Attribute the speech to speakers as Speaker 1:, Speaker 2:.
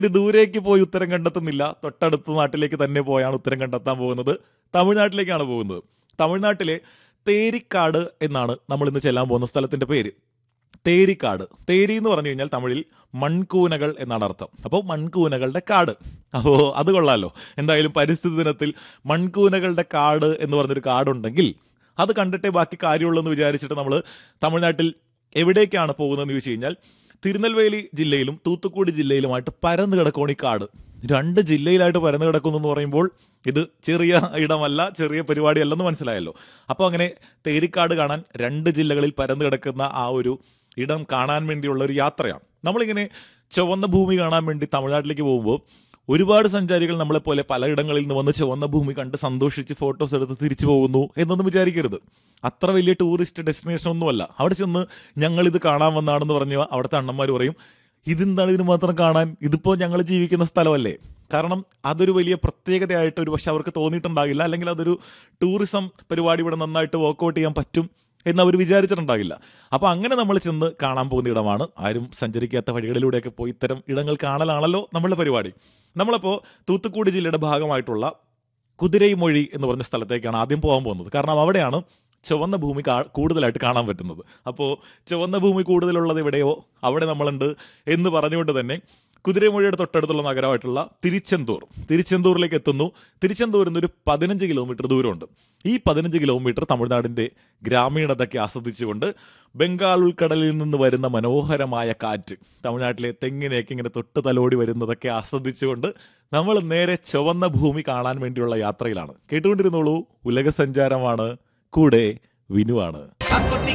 Speaker 1: ഇത് ദൂരേക്ക് പോയി ഉത്തരം കണ്ടെത്തുന്നില്ല തൊട്ടടുത്ത നാട്ടിലേക്ക് തന്നെ പോയാണ് ഉത്തരം കണ്ടെത്താൻ പോകുന്നത് തമിഴ്നാട്ടിലേക്കാണ് പോകുന്നത് തമിഴ്നാട്ടിലെ തേരിക്കാട് എന്നാണ് നമ്മൾ ഇന്ന് ചെല്ലാൻ പോകുന്ന സ്ഥലത്തിന്റെ പേര് തേരിക്കാട് തേരി എന്ന് പറഞ്ഞു കഴിഞ്ഞാൽ തമിഴിൽ മൺകൂനകൾ എന്നാണ് അർത്ഥം അപ്പോൾ മൺകൂനകളുടെ കാട് അപ്പോൾ അത് കൊള്ളാലോ എന്തായാലും പരിസ്ഥിതി ദിനത്തിൽ മൺകൂനകളുടെ കാട് എന്ന് പറഞ്ഞൊരു കാടുണ്ടെങ്കിൽ അത് കണ്ടിട്ടേ ബാക്കി കാര്യമുള്ളൂ എന്ന് വിചാരിച്ചിട്ട് നമ്മൾ തമിഴ്നാട്ടിൽ എവിടേക്കാണ് പോകുന്നതെന്ന് ചോദിച്ചു കഴിഞ്ഞാൽ തിരുനെൽവേലി ജില്ലയിലും തൂത്തുക്കുടി ജില്ലയിലുമായിട്ട് പരന്നു കിടക്കുകയാണ് ഈ കാട് രണ്ട് ജില്ലയിലായിട്ട് പരന്നു കിടക്കുന്നു എന്ന് പറയുമ്പോൾ ഇത് ചെറിയ ഇടമല്ല ചെറിയ പരിപാടിയല്ലെന്ന് മനസ്സിലായല്ലോ അപ്പോൾ അങ്ങനെ തേരിക്കാട് കാണാൻ രണ്ട് ജില്ലകളിൽ പരന്നു കിടക്കുന്ന ആ ഒരു ഇടം കാണാൻ വേണ്ടിയുള്ള ഒരു യാത്രയാണ് നമ്മളിങ്ങനെ ചുവന്ന ഭൂമി കാണാൻ വേണ്ടി തമിഴ്നാട്ടിലേക്ക് പോകുമ്പോൾ ഒരുപാട് സഞ്ചാരികൾ നമ്മളെപ്പോലെ പലയിടങ്ങളിൽ നിന്ന് വന്ന് ചുവന്ന ഭൂമി കണ്ട് സന്തോഷിച്ച് ഫോട്ടോസ് എടുത്ത് തിരിച്ചു പോകുന്നു എന്നൊന്നും വിചാരിക്കരുത് അത്ര വലിയ ടൂറിസ്റ്റ് ഡെസ്റ്റിനേഷൻ ഒന്നുമല്ല അവിടെ ചെന്ന് ഞങ്ങൾ ഇത് കാണാൻ വന്നാണെന്ന് പറഞ്ഞു അവിടുത്തെ അണ്ണന്മാർ പറയും ഇതെന്താണ് ഇതിന് മാത്രം കാണാൻ ഇതിപ്പോൾ ഞങ്ങൾ ജീവിക്കുന്ന സ്ഥലമല്ലേ കാരണം അതൊരു വലിയ പ്രത്യേകതയായിട്ട് ഒരു പക്ഷെ അവർക്ക് തോന്നിയിട്ടുണ്ടാകില്ല അല്ലെങ്കിൽ അതൊരു ടൂറിസം പരിപാടി ഇവിടെ നന്നായിട്ട് വർക്കൗട്ട് ചെയ്യാൻ പറ്റും എന്ന് അവർ വിചാരിച്ചിട്ടുണ്ടാകില്ല അപ്പോൾ അങ്ങനെ നമ്മൾ ചെന്ന് കാണാൻ പോകുന്ന ഇടമാണ് ആരും സഞ്ചരിക്കാത്ത വഴികളിലൂടെയൊക്കെ പോയി ഇത്തരം ഇടങ്ങൾ കാണലാണല്ലോ നമ്മളുടെ പരിപാടി നമ്മളിപ്പോൾ തൂത്തുക്കുടി ജില്ലയുടെ ഭാഗമായിട്ടുള്ള കുതിരൈമൊഴി എന്ന് പറഞ്ഞ സ്ഥലത്തേക്കാണ് ആദ്യം പോകാൻ പോകുന്നത് കാരണം അവിടെയാണ് ചുവന്ന ഭൂമി കാ- കൂടുതലായിട്ട് കാണാൻ പറ്റുന്നത് അപ്പോൾ ചുവന്ന ഭൂമി കൂടുതലുള്ളത് എവിടെയോ അവിടെ നമ്മളുണ്ട് എന്ന് പറഞ്ഞുകൊണ്ട് തന്നെ കുതിരമൊഴിയുടെ തൊട്ടടുത്തുള്ള നഗരമായിട്ടുള്ള തിരുച്ചെന്തൂർ തിരുച്ചെന്തൂരിലേക്ക് എത്തുന്നു തിരുച്ചെന്തൂരിൽ നിന്ന് ഒരു പതിനഞ്ച് കിലോമീറ്റർ ദൂരമുണ്ട് ഈ പതിനഞ്ച് കിലോമീറ്റർ തമിഴ്നാടിന്റെ ഗ്രാമീണതയ്ക്ക് ആസ്വദിച്ചുകൊണ്ട് ബംഗാൾ ഉൾക്കടലിൽ നിന്ന് വരുന്ന മനോഹരമായ കാറ്റ് തമിഴ്നാട്ടിലെ തെങ്ങിനെയൊക്കെ ഇങ്ങനെ തൊട്ട് തലോടി വരുന്നതൊക്കെ ആസ്വദിച്ചുകൊണ്ട് നമ്മൾ നേരെ ചുവന്ന ഭൂമി കാണാൻ വേണ്ടിയുള്ള യാത്രയിലാണ് കേട്ടുകൊണ്ടിരുന്നോളൂ ഉലക സഞ്ചാരമാണ് കൂടെ വിനുവാണ്